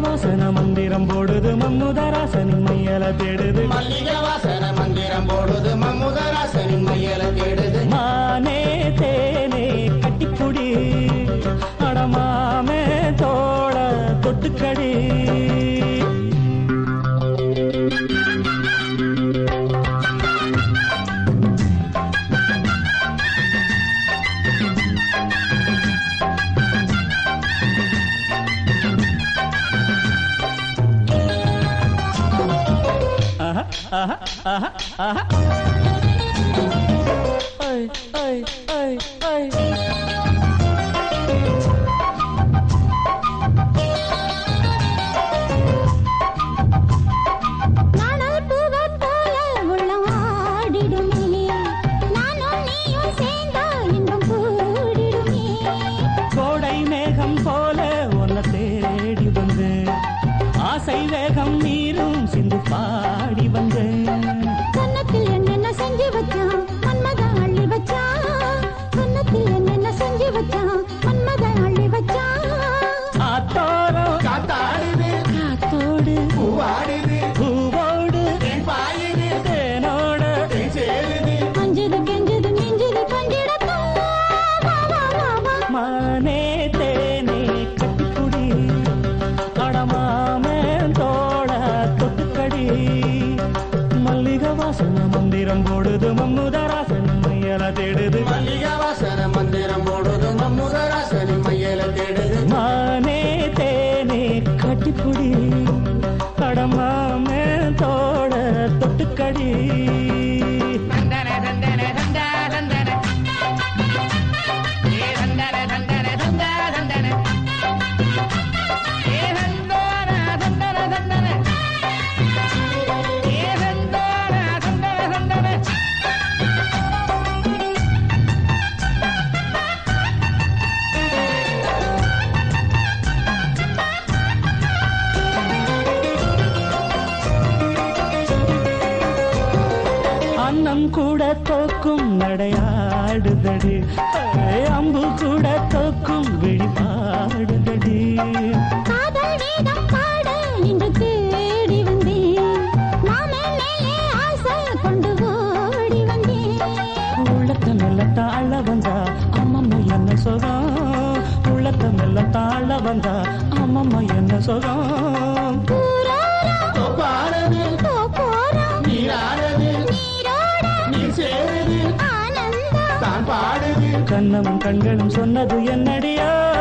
வாசன மந்திரம் போடுது மம்முதராசனின் மையல தேடுது மல்லிகை வாசன மந்திரம் போடுது மம்முதராசனின் மையல தேடுது மானே தேனே கட்டிப்புடி அடமாமே தோಳ தொட்டுக்கடி ஆஹா, ஆஹா, ஆஹா, ஆஹா. ஐ, ஐ, ஐ, ஐ. நாணல் பூவைப் போல உள்ளம் ஆடிடுமே. நானும் நீயும் சேர்ந்தா இன்பம் கூடிடுமே. கோடை மேகம் போல உன்னை தேடி வந்தேன் ஆசை வேகம் நீரும் சிந்து பாடி வந்தேன் கன்னத்தில் என்னென்ன செஞ்சு வச்சான் மன்மதன் அள்ளி வச்சான் கன்னத்தில் என்னென்ன செஞ்சு வச்சான் மன்மதன் அள்ளி வச்சான் ஆத்தோரம் காத்தாடுது காத்தோடு பூவாடுது பூவோடு தேன் பாயுது தேனோட தேன் சேருது அஞ்சுது கெஞ்சுது மிஞ்சுது கண்டிடத்தான் வா வா வா வா மானே தேனே கட்டிப்புடி கடமாமே தோட தொட்டுக்கடி மல்லிகை வாசன மந்திரம் போடுது மம்முதராசன் மையல தேடுது மல்லிகை வாசன மந்திரம் போடுது மம்முதராசனின் மையல தேடுது மானே தேனே கட்டிப்புடி கடமாமே தோட தொட்டுக்கடி தந்தன தந்தன தந்தா தந்தன ஏ தந்தன தந்தன தந்தா தந்தன ஏ தந்தோன தந்தன தந்தன ஏ தந்தோன தந்தன தந்தன அன்னம் கூட தோக்கும் நடையாடுதடி ஏய், அம்பு கூட தோக்கும் விழிபாடுதடி காதல் வேதம் பாட இன்று தேடி வந்தேன் மாமே மேலே ஆசை கொண்டு ஓடி வந்தேன் உள்ளத்தை மெல்ல தாழ வந்தா அம்மம்மா என்ன சுகம் உள்ளத்தை மெல்ல தாழ வந்தா அம்மம்மா என்ன சுகம் பூராரம் தோப்பானது போ போறோம் நீரானது நீரோட நீர் சேருது ஆனந்தம் தான் பாடுது கண்ணமும் கண்களும் சொன்னது என்னடியா